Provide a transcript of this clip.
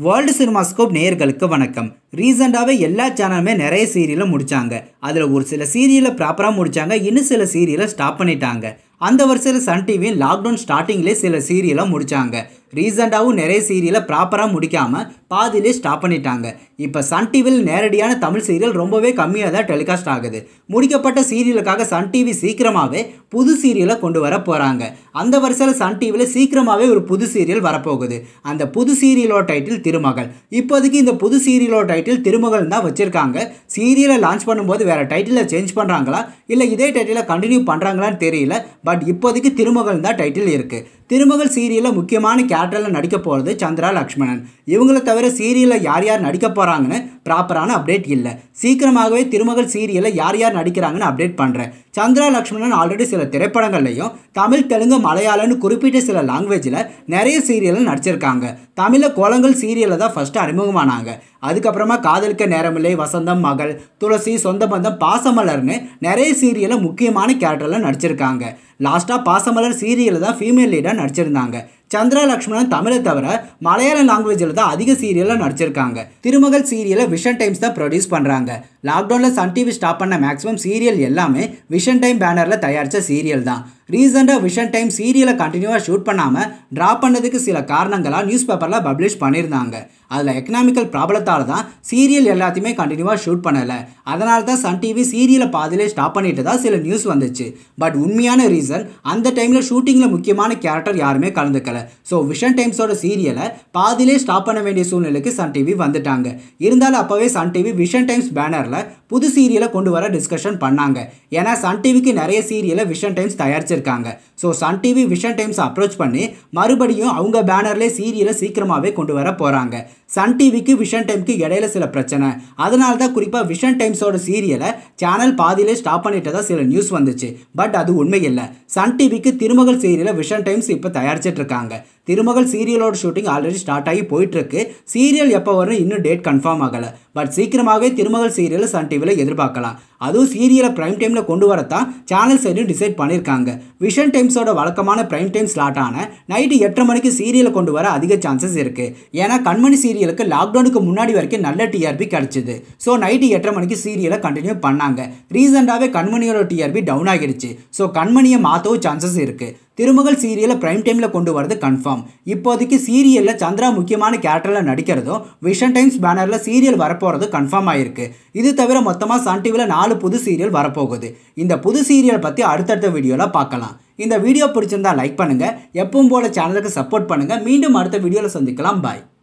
world cinemascope நேயர்களுக்கு வணக்கம் ரீசெண்டாகவே எல்லா சேனலுமே நிறைய சீரியலை முடித்தாங்க அதில் ஒரு சில சீரியலை ப்ராப்பராக முடித்தாங்க இன்னும் சில சீரியலை ஸ்டாப் பண்ணிட்டாங்க அந்த வருஷத்தில் சன் டிவியும் லாக்டவுன் ஸ்டார்டிங்லேயே சில சீரியலை முடித்தாங்க ரீசெண்டாகவும் நிறைய சீரியலை ப்ராப்பராக முடிக்காமல் பாதியிலே ஸ்டாப் பண்ணிட்டாங்க இப்போ சன் டிவியில் நேரடியான தமிழ் சீரியல் ரொம்பவே கம்மியாக தான் டெலிகாஸ்ட் ஆகுது முடிக்கப்பட்ட சீரியலுக்காக சன் டிவி சீக்கிரமாகவே புது சீரியலை கொண்டு வர போகிறாங்க அந்த வருஷத்தில் சன் டிவியில் சீக்கிரமாகவே ஒரு புது சீரியல் வரப்போகுது அந்த புது சீரியலோட டைட்டில் திருமகள் இப்போதைக்கு இந்த புது சீரியலோட டைட்டில் திருமகள் தான் வச்சுருக்காங்க சீரியலை லான்ச் பண்ணும்போது வேறு டைட்டிலை சேஞ்ச் பண்ணுறாங்களா இல்லை இதே டைட்டிலை கண்டினியூ பண்ணுறாங்களான்னு தெரியல பட் இப்போதைக்கு திருமகள் தான் டைட்டில் இருக்குது திருமகள் சீரியலில் முக்கியமான கேரக்டரில் நடிக்க போகிறது சந்திரா லக்ஷ்மணன் இவங்களை தவிர சீரியலில் யார் யார் நடிக்க போகிறாங்கன்னு ப்ராப்பரான அப்டேட் இல்லை சீக்கிரமாகவே திருமகள் சீரியலில் யார் யார் நடிக்கிறாங்கன்னு அப்டேட் பண்ணுறேன் சந்திரா லக்ஷ்மணன் ஆல்ரெடி சில திரைப்படங்கள்லையும் தமிழ் தெலுங்கு மலையாளம்னு குறிப்பிட்ட சில லாங்குவேஜில் நிறைய சீரியலில் நடிச்சிருக்காங்க தமிழில் கோலங்கள் சீரியலில் தான் ஃபஸ்ட்டு அறிமுகமானாங்க அதுக்கப்புறமா காதலிக்க நேரமில்லை வசந்தம் மகள் துளசி சொந்த பந்தம் பாசமலர்னு நிறைய சீரியலில் முக்கியமான கேரக்டரில் நடிச்சிருக்காங்க லாஸ்ட்டாக பாசமலர் சீரியலில் தான் ஃபீமேல் லீடாக நடிச்சிருந்தாங்க சந்திரா லக்ஷ்மணன் தமிழை தவிர மலையாள லாங்குவேஜில் தான் அதிக சீரியலில் நடிச்சிருக்காங்க திருமகள் சீரியலை விஷன் டைம்ஸ் தான் ப்ரொடியூஸ் பண்ணுறாங்க லாக்டவுனில் சன் டிவி ஸ்டாப் பண்ண மேக்ஸிமம் சீரியல் எல்லாமே விஷன் டைம் பேனரில் தயாரித்த சீரியல் தான் ரீசெண்டாக விஷன் டைம் சீரியலை கண்டினியூவாக ஷூட் பண்ணாமல் ட்ராப் பண்ணதுக்கு சில காரணங்களாக நியூஸ் பேப்பரில் பப்ளிஷ் பண்ணியிருந்தாங்க அதில் எக்கனாமிக்கல் ப்ராப்ளத்தால் தான் சீரியல் எல்லாத்தையுமே கண்டினியூவாக ஷூட் பண்ணலை அதனால தான் சன் டிவி சீரியலை பாதிலே ஸ்டாப் பண்ணிட்டு தான் சில நியூஸ் வந்துச்சு பட் உண்மையான ரீசன் அந்த டைமில் ஷூட்டிங்கில் முக்கியமான கேரக்டர் யாருமே கலந்துக்கல ஸோ விஷன் டைம்ஸோட சீரியலை பாதிலே ஸ்டாப் பண்ண வேண்டிய சூழ்நிலைக்கு சன் டிவி வந்துட்டாங்க இருந்தாலும் அப்போவே சன் டிவி விஷன் டைம்ஸ் பேனரில் புது சீரியலை கொண்டு வர டிஸ்கஷன் பண்ணாங்க ஏன்னா சன் டிவிக்கு நிறைய சீரியலை விஷன் டைம்ஸ் தயாரிச்சிருக்காங்க so Sun TV Vision Times approach பண்ணி மறுபடியும் அவங்க பேனர்லேயே சீரியலை சீக்கிரமாகவே கொண்டு வர போகிறாங்க சன் டிவிக்கு விஷன் டைம்க்கு இடையில சில பிரச்சனை அதனால தான் குறிப்பாக விஷன் டைம்ஸோட சீரியலை சேனல் பாதியிலே ஸ்டாப் பண்ணிட்டதா சில நியூஸ் வந்துச்சு பட் அது உண்மை இல்லை சன் டிவிக்கு திருமகள் சீரியலை விஷன் டைம்ஸ் இப்போ தயாரிச்சிட்டு இருக்காங்க திருமகள் சீரியலோட ஷூட்டிங் ஆல்ரெடி ஸ்டார்ட் ஆகி போயிட்டுருக்கு சீரியல் எப்போ வரும் இன்னும் டேட் கன்ஃபார்ம் ஆகலை பட் சீக்கிரமாகவே திருமகள் சீரியலை சன் டிவியில் எதிர்பார்க்கலாம் அதுவும் சீரியலை ப்ரைம் டைமில் கொண்டு வரத்தான் சேனல் சைடும் டிசைட் பண்ணியிருக்காங்க விஷன் டைம்ஸோட வழக்கமான ப்ரைம் டைம் ஸ்லாட்டான நைட்டு எட்டரை மணிக்கு சீரியலை கொண்டு வர அதிக சான்சஸ் இருக்குது ஏன்னா கண்மணி சீரியலுக்கு லாக்டவுனுக்கு முன்னாடி வரைக்கும் நல்ல டிஆர்பி கிடச்சிது ஸோ நைட்டு எட்டரை மணிக்கு சீரியலை கண்டினியூ பண்ணாங்க ரீசெண்டாகவே கண்மணியோட டிஆர்பி டவுன் ஆகிடுச்சு ஸோ கண்மணியை மாற்றவும் சான்சஸ் இருக்குது திருமகள் சீரியலை ப்ரைம் டைமில் கொண்டு வரது கன்ஃபார்ம் இப்போதைக்கு சீரியலில் சந்திரா முக்கியமான கேரக்டரில் நடிக்கிறதும் விஷன் டைம்ஸ் பேனரில் சீரியல் வரப்போகிறது கன்ஃபார்ம் ஆயிருக்கு இது தவிர மொத்தமாக சன் டிவியில் நாலு புது சீரியல் வரப்போகுது இந்த புது சீரியல் பற்றி அடுத்தடுத்த வீடியோவில் பார்க்கலாம் இந்த வீடியோ பிடிச்சிருந்தா லைக் பண்ணுங்கள் எப்பவும் போல சேனலுக்கு சப்போர்ட் பண்ணுங்கள் மீண்டும் அடுத்த வீடியோவில் சந்திக்கலாம் பாய்